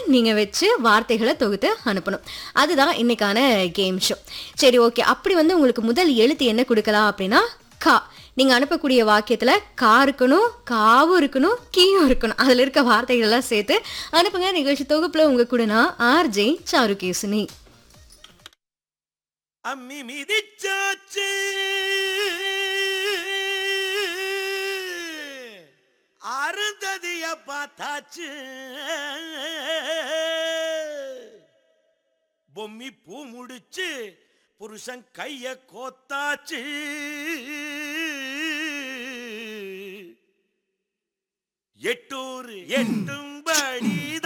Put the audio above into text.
நீங்க வச்சு வார்த்தைகளை தொகுத்து அனுப்பணும் அதுதான் இன்னைக்கான கேம் ஷோ சரி ஓகே அப்படி வந்து உங்களுக்கு முதல் எழுத்து என்ன கொடுக்கலாம் அப்படின்னா கா நீங்க அனுப்பக்கூடிய வாக்கியத்துல கா இருக்கணும் காவும் இருக்கணும் கீயும் இருக்கணும் அதுல இருக்க வார்த்தைகள் எல்லாம் சேர்த்து அனுப்புங்க நிகழ்ச்சி தொகுப்புல உங்க கூட நான் ஆர்ஜே சாருகேசினி அம்மி மிதிச்சாச்சு அருந்ததிய பார்த்தாச்சு பொம்மி பூ முடிச்சு புருஷன் கைய கோத்தாச்சு எட்டூர் எட்டும்படி